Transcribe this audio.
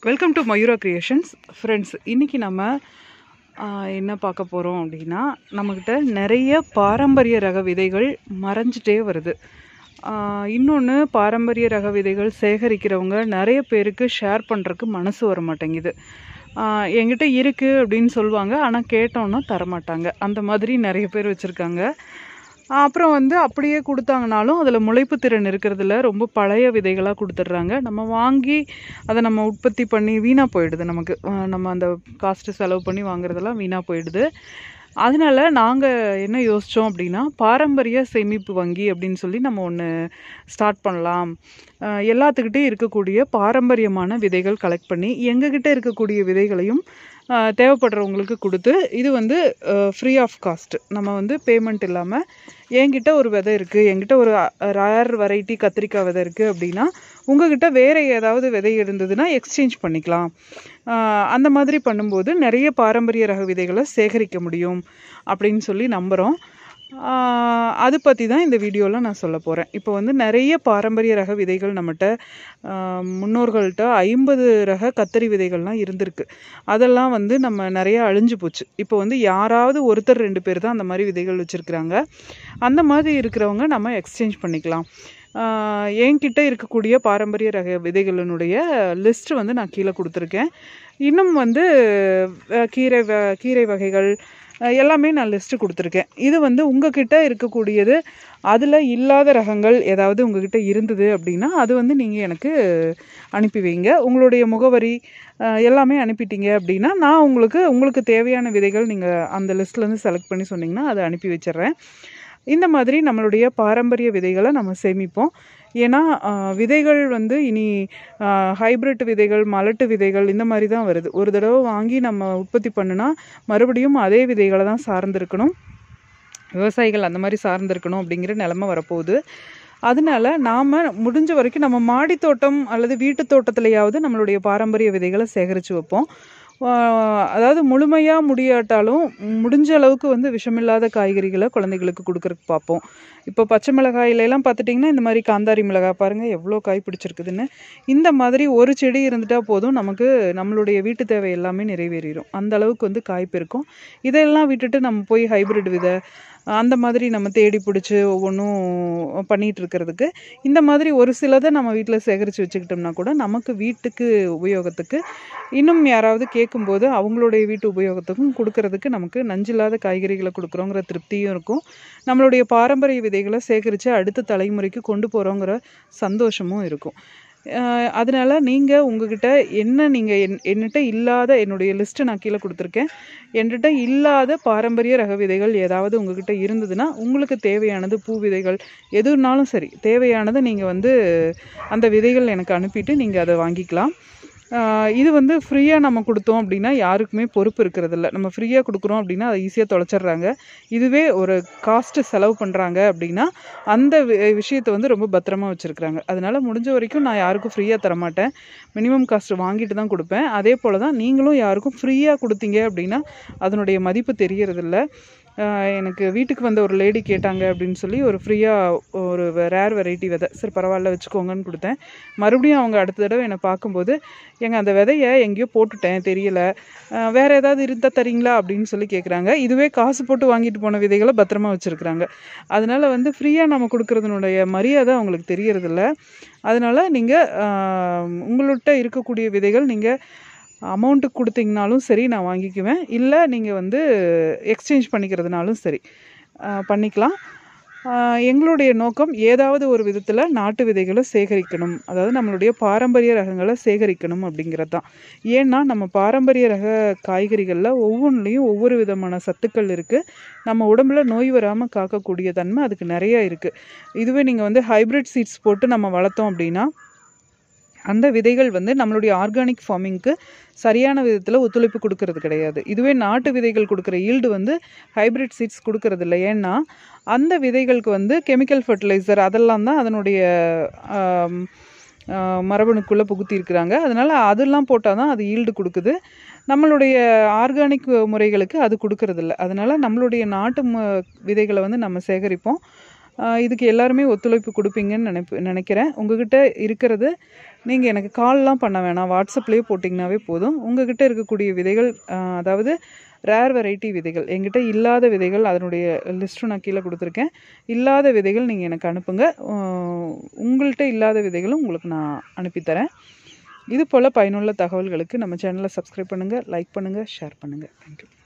welcome to Mayura creations friends இன்றைக்கி நம்ம ஆ, என்ன பார்க்க போகிறோம் அப்படின்னா நம்மக்கிட்ட நிறைய பாரம்பரிய ரக விதைகள் மறைஞ்சிட்டே வருது இன்னொன்று பாரம்பரிய ரக விதைகள் சேகரிக்கிறவங்க நிறைய பேருக்கு ஷேர் பண்ணுறதுக்கு மனசு வர மாட்டேங்குது ஆ, என்கிட்ட இருக்குது அப்படின்னு சொல்லுவாங்க ஆனால் கேட்டோன்னா தரமாட்டாங்க அந்த மாதிரி நிறைய பேர் வச்சுருக்காங்க அப்புறம் வந்து அப்படியே கொடுத்தாங்கனாலும் அதில் முளைப்பு திறன் இருக்கிறதுல ரொம்ப பழைய விதைகளாக கொடுத்துட்றாங்க நம்ம வாங்கி அதை நம்ம உற்பத்தி பண்ணி வீணாக போயிடுது நமக்கு அஹ் நம்ம அந்த காஸ்ட்டு செலவு பண்ணி வாங்குறதெல்லாம் வீணாக போயிடுது அதனால நாங்கள் என்ன யோசித்தோம் அப்படின்னா பாரம்பரிய சேமிப்பு வங்கி அப்படின்னு சொல்லி நம்ம ஒன்று ஸ்டார்ட் பண்ணலாம் அஹ் எல்லாத்துக்கிட்டே இருக்கக்கூடிய பாரம்பரியமான விதைகள் கலெக்ட் பண்ணி எங்ககிட்ட இருக்கக்கூடிய விதைகளையும் அஹ் தேவைப்படுறவங்களுக்கு கொடுத்து இது வந்து ஃப்ரீ ஆஃப் காஸ்ட் நம்ம வந்து பேமெண்ட் இல்லாமல் என்கிட்ட ஒரு விதை இருக்குது என்கிட்ட ஒரு ரேர் வெரைட்டி கத்திரிக்காய் விதை இருக்குது அப்படின்னா உங்ககிட்ட வேறு ஏதாவது விதை இருந்ததுன்னா எக்ஸ்சேஞ்ச் பண்ணிக்கலாம் அஹ் அந்த மாதிரி பண்ணும்போது நிறைய பாரம்பரிய ரக விதைகளை சேகரிக்க முடியும் அப்படின்னு சொல்லி நம்புகிறோம் ஆஹ் அது பற்றி தான் இந்த வீடியோவில் நான் சொல்ல போகிறேன் இப்போ வந்து நிறைய பாரம்பரிய ரக விதைகள் நம்மகிட்ட ஆஹ் முன்னோர்கள்ட்ட ஐம்பது ரக கத்தரி விதைகள்லாம் இருந்திருக்கு அதெல்லாம் வந்து நம்ம நிறைய அழிஞ்சு போச்சு இப்போ வந்து யாராவது ஒருத்தர் ரெண்டு பேர் தான் அந்த மாதிரி விதைகள் வச்சுருக்குறாங்க அந்த மாதிரி இருக்கிறவங்க நம்ம எக்ஸ்சேஞ்ச் பண்ணிக்கலாம் ஆஹ் என்கிட்ட இருக்கக்கூடிய பாரம்பரிய ரக விதைகளினுடைய லிஸ்ட்டு வந்து நான் கீழே கொடுத்துருக்கேன் இன்னும் வந்து அஹ் கீரை வ கீரை வகைகள் அஹ் எல்லாமே நான் லிஸ்ட்டு கொடுத்துருக்கேன் இது வந்து உங்ககிட்ட இருக்கக்கூடியது அதில் இல்லாத ரகங்கள் ஏதாவது உங்ககிட்ட இருந்தது அப்படின்னா அது வந்து நீங்கள் எனக்கு அனுப்பி வைங்க உங்களுடைய முகவரி அஹ் எல்லாமே அனுப்பிட்டீங்க அப்படின்னா நான் உங்களுக்கு உங்களுக்கு தேவையான விதைகள் நீங்கள் அந்த லிஸ்ட்லேருந்து செலக்ட் பண்ணி சொன்னீங்கன்னா அதை அனுப்பி வச்சிடுறேன் இந்த மாதிரி நம்மளுடைய பாரம்பரிய விதைகளை நம்ம சேமிப்போம் ஏன்னா ஆஹ், விதைகள் வந்து இனி ஹைபிரிட் விதைகள் மலட்டு விதைகள் இந்த மாதிரி தான் வருது ஒரு தடவை வாங்கி நம்ம உற்பத்தி பண்ணுனா மறுபடியும் அதே விதைகளை தான் சார்ந்திருக்கணும் விவசாயிகள் அந்த மாதிரி சார்ந்திருக்கணும் அப்படிங்கிற நிலமை வரப்போகுது அதனால நாம் முடிஞ்ச வரைக்கும் நம்ம மாடி தோட்டம் அல்லது வீட்டு தோட்டத்திலையாவது நம்மளுடைய பாரம்பரிய விதைகளை சேகரித்து வைப்போம் ஆஹ் அதாவது முழுமையாக முடியாட்டாலும் முடிஞ்ச அளவுக்கு வந்து விஷமில்லாத காய்கறிகளை குழந்தைகளுக்கு கொடுக்கறதுக்கு பார்ப்போம் இப்போ பச்சை மிளகாயில எல்லாம் பார்த்துட்டிங்கன்னா இந்த மாதிரி காந்தாரி மிளகாய் பாருங்கள் எவ்வளோ காய் பிடிச்சிருக்குதுன்னு இந்த மாதிரி ஒரு செடி இருந்துட்டா போதும் நமக்கு நம்மளுடைய வீட்டு தேவை எல்லாமே நிறைவேறிடும் அந்த அளவுக்கு வந்து காய் பெருக்கும் இதெல்லாம் விட்டுட்டு நம்ம போய் ஹைபிரிட் விதை அந்த மாதிரி நம்ம தேடி பிடிச்சி ஒவ்வொன்றும் பண்ணிகிட்டு இருக்கிறதுக்கு இந்த மாதிரி ஒரு சிலதை நம்ம வீட்டில் சேகரித்து வச்சுக்கிட்டோம்னா கூட நமக்கு வீட்டுக்கு உபயோகத்துக்கு இன்னும் யாராவது கேட்கும்போது அவங்களுடைய வீட்டு உபயோகத்துக்கும் கொடுக்கறதுக்கு நமக்கு நஞ்சில்லாத காய்கறிகளை கொடுக்குறோங்கிற திருப்தியும் இருக்கும் நம்மளுடைய பாரம்பரிய விதைகளை சேகரித்து அடுத்த தலைமுறைக்கு கொண்டு போகிறோங்கிற சந்தோஷமும் இருக்கும் அஹ் அதனால நீங்கள் உங்ககிட்ட என்ன நீங்கள் என் என்கிட்ட இல்லாத என்னுடைய லிஸ்ட்டு நான் கீழே கொடுத்துருக்கேன் என்கிட்ட இல்லாத பாரம்பரிய ரக விதைகள் ஏதாவது உங்ககிட்ட இருந்ததுன்னா உங்களுக்கு தேவையானது பூ விதைகள் எதுனாலும் சரி தேவையானதை நீங்கள் வந்து அந்த விதைகள் எனக்கு அனுப்பிட்டு நீங்கள் அதை வாங்கிக்கலாம் ஆஹ் இது வந்து ஃப்ரீயாக நம்ம கொடுத்தோம் அப்படின்னா யாருக்குமே பொறுப்பு இருக்கிறதில்ல நம்ம ஃப்ரீயாக கொடுக்குறோம் அப்படின்னா அதை ஈஸியாக தொலைச்சிடுறாங்க இதுவே ஒரு காஸ்ட்டு செலவு பண்ணுறாங்க அப்படின்னா அந்த வி- விஷயத்தை வந்து ரொம்ப பத்திரமா வச்சுருக்குறாங்க அதனால முடிஞ்ச வரைக்கும் நான் யாருக்கும் ஃப்ரீயாக தரமாட்டேன் மினிமம் காஸ்ட் வாங்கிட்டு தான் கொடுப்பேன் அதே போல் தான் நீங்களும் யாருக்கும் ஃப்ரீயாக கொடுத்தீங்க அப்படின்னா அதனுடைய மதிப்பு தெரியறதில்ல ஆஹ் எனக்கு வீட்டுக்கு வந்த ஒரு லேடி கேட்டாங்க அப்படின்னு சொல்லி ஒரு ஃப்ரீயாக ஒரு ரேர் வெரைட்டி விதை சரி பரவாயில்ல வச்சுக்கோங்கன்னு கொடுத்தேன் மறுபடியும் அவங்க அடுத்த தடவை என்னை பார்க்கும்போது எங்க அந்த விதைய எங்கேயோ போட்டுட்டேன் தெரியல ஆஹ் வேற ஏதாவது இருந்தால் தரீங்களா அப்படின்னு சொல்லி கேட்குறாங்க இதுவே காசு போட்டு வாங்கிட்டு போன விதைகளை பத்திரமா வச்சுருக்குறாங்க அதனால வந்து ஃப்ரீயாக நம்ம கொடுக்கறதுனுடைய மரியாதை அவங்களுக்கு தெரியறதில்ல அதனால நீங்கள் உங்கள்கிட்ட இருக்கக்கூடிய விதைகள் நீங்கள் அமௌண்ட்டுக்கு கொடுத்தீங்கனாலும் சரி நான் வாங்கிக்குவேன் இல்லை நீங்கள் வந்து எக்ஸ்சேஞ்ச் பண்ணிக்கிறதுனாலும் சரி ஆஹ் பண்ணிக்கலாம் ஆஹ் எங்களுடைய நோக்கம் ஏதாவது ஒரு விதத்தில் நாட்டு விதைகளை சேகரிக்கணும் அதாவது நம்மளுடைய பாரம்பரிய ரகங்களை சேகரிக்கணும் அப்படிங்கிறது தான் ஏன்னா நம்ம பாரம்பரிய ரக காய்கறிகளில் ஒவ்வொன்றுலேயும் ஒவ்வொரு விதமான சத்துக்கள் இருக்குது நம்ம உடம்புல நோய் வராமல் காக்கக்கூடிய தன்மை அதுக்கு நிறையா இருக்குது இதுவே நீங்கள் வந்து ஹைப்ரிட் சீட்ஸ் போட்டு நம்ம வளர்த்தோம் அப்படின்னா அந்த விதைகள் வந்து நம்மளுடைய ஆர்கானிக் ஃபார்மிங்க்கு சரியான விதத்தில் ஒத்துழைப்பு கொடுக்கறது கிடையாது இதுவே நாட்டு விதைகள் கொடுக்குற ஈல்டு வந்து ஹைப்ரிட் சீட்ஸ் கொடுக்கறது இல்லை ஏன்னா அந்த விதைகளுக்கு வந்து கெமிக்கல் ஃபர்டிலைசர் அதெல்லாம் தான் அதனுடைய ஆம், ஆ, மரபணுக்குள்ளே புகுத்தி இருக்கிறாங்க அதனால் அதெல்லாம் போட்டால் தான் அது ஈல்டு கொடுக்குது நம்மளுடைய ஆர்கானிக் முறைகளுக்கு அது கொடுக்கறதில்ல அதனால் நம்மளுடைய நாட்டு ம விதைகளை வந்து நம்ம சேகரிப்போம் ஆஹ் இதுக்கு எல்லாருமே ஒத்துழைப்பு கொடுப்பீங்கன்னு நினைப்பு நினைக்கிறேன் உங்ககிட்ட இருக்கிறது நீங்கள் எனக்கு கால்லாம் பண்ண வேணாம் வாட்ஸ்அப்லேயே போட்டிங்கனாவே போதும் உங்ககிட்ட இருக்கக்கூடிய விதைகள் ஆஹ் அதாவது ரேர் வெரைட்டி விதைகள் என்கிட்ட இல்லாத விதைகள் அதனுடைய லிஸ்ட்டும் நான் கீழே கொடுத்துருக்கேன் இல்லாத விதைகள் நீங்கள் எனக்கு அனுப்புங்க ஆஹ் உங்கள்கிட்ட இல்லாத விதைகளும் உங்களுக்கு நான் அனுப்பித்தரேன் இது போல் பயனுள்ள தகவல்களுக்கு நம்ம சேனலை சப்ஸ்கிரைப் பண்ணுங்கள் லைக் பண்ணுங்கள் ஷேர் பண்ணுங்கள் தேங்க்யூ